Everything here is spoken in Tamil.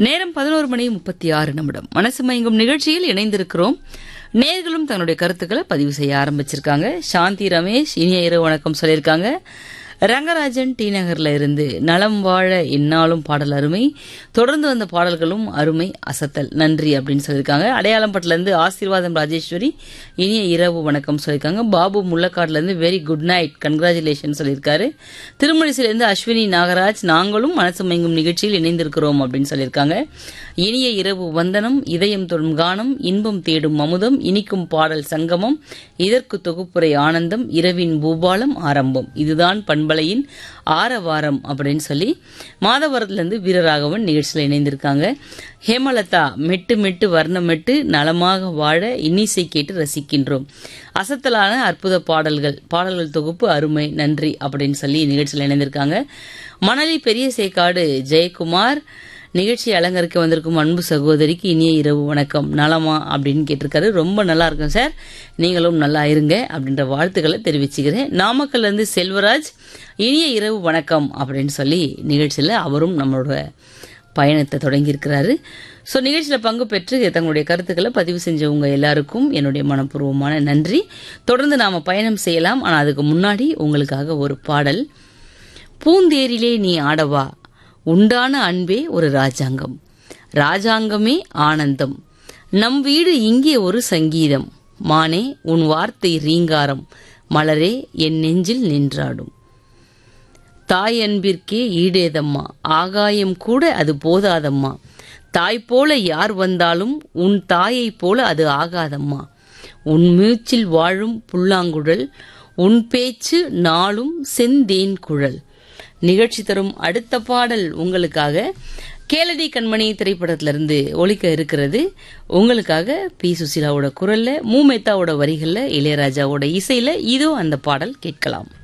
நேரம் பதினோரு மணி முப்பத்தி ஆறு நிமிடம் மனசு மயங்கும் நிகழ்ச்சியில் இணைந்திருக்கிறோம் நேர்களும் தன்னுடைய கருத்துக்களை பதிவு செய்ய ஆரம்பிச்சிருக்காங்க சாந்தி ரமேஷ் இனிய இரவு வணக்கம் சொல்லியிருக்காங்க ரங்கராஜன் டி நகர்ல இருந்து நலம் வாழ இந்நாளும் பாடல் அருமை தொடர்ந்து வந்த பாடல்களும் அருமை அசத்தல் நன்றி அப்படின்னு சொல்லியிருக்காங்க அடையாளம்பட்டில இருந்து ஆசீர்வாதம் ராஜேஸ்வரி இனிய இரவு வணக்கம் சொல்லியிருக்காங்க பாபு முள்ளக்காடுல இருந்து வெரி குட் நைட் கங்க்ராச்சுலேஷன் சொல்லியிருக்காரு திருமணிசில இருந்து அஸ்வினி நாகராஜ் நாங்களும் மனசு மயங்கும் நிகழ்ச்சியில் இணைந்திருக்கிறோம் அப்படின்னு சொல்லியிருக்காங்க இனிய இரவு வந்தனம் இதயம் தொடும் கானம் இன்பம் தேடும் அமுதம் இனிக்கும் பாடல் சங்கமம் இதற்கு தொகுப்புரை ஆனந்தம் இரவின் பூபாலம் ஆரம்பம் இதுதான் பண்பலையின் ஆரவாரம் அப்படின்னு சொல்லி மாதவரத்திலிருந்து வீரராகவன் நிகழ்ச்சியில் இணைந்திருக்காங்க ஹேமலதா மெட்டு மெட்டு வர்ணமெட்டு நலமாக வாழ இன்னிசை கேட்டு ரசிக்கின்றோம் அசத்தலான அற்புத பாடல்கள் பாடல்கள் தொகுப்பு அருமை நன்றி அப்படின்னு சொல்லி நிகழ்ச்சியில் இணைந்திருக்காங்க மணலி பெரிய சேக்காடு ஜெயக்குமார் நிகழ்ச்சி அலங்கரிக்க வந்திருக்கும் அன்பு சகோதரிக்கு இனிய இரவு வணக்கம் நலமா அப்படின்னு கேட்டிருக்காரு ரொம்ப நல்லா இருக்கும் சார் நீங்களும் நல்லா இருங்க அப்படின்ற வாழ்த்துக்களை தெரிவிச்சுக்கிறேன் நாமக்கல்ல இருந்து செல்வராஜ் இனிய இரவு வணக்கம் அப்படின்னு சொல்லி நிகழ்ச்சியில் அவரும் நம்மளோட பயணத்தை தொடங்கியிருக்கிறாரு ஸோ நிகழ்ச்சியில் பங்கு பெற்று தங்களுடைய கருத்துக்களை பதிவு செஞ்சவங்க எல்லாருக்கும் என்னுடைய மனப்பூர்வமான நன்றி தொடர்ந்து நாம் பயணம் செய்யலாம் ஆனால் அதுக்கு முன்னாடி உங்களுக்காக ஒரு பாடல் பூந்தேரிலே நீ ஆடவா உண்டான அன்பே ஒரு ராஜாங்கம் ராஜாங்கமே ஆனந்தம் நம் வீடு இங்கே ஒரு சங்கீதம் மானே உன் வார்த்தை ரீங்காரம் மலரே என் நெஞ்சில் நின்றாடும் தாய் அன்பிற்கே ஈடேதம்மா ஆகாயம் கூட அது போதாதம்மா தாய் போல யார் வந்தாலும் உன் தாயைப் போல அது ஆகாதம்மா உன் மூச்சில் வாழும் புல்லாங்குழல் உன் பேச்சு நாளும் செந்தேன் குழல் நிகழ்ச்சி தரும் அடுத்த பாடல் உங்களுக்காக கேளடி கண்மணி திரைப்படத்திலிருந்து ஒழிக்க இருக்கிறது உங்களுக்காக பி சுசிலாவோட குரல்ல மூமேத்தாவோட வரிகள்ல இளையராஜாவோட இசையில இதோ அந்த பாடல் கேட்கலாம்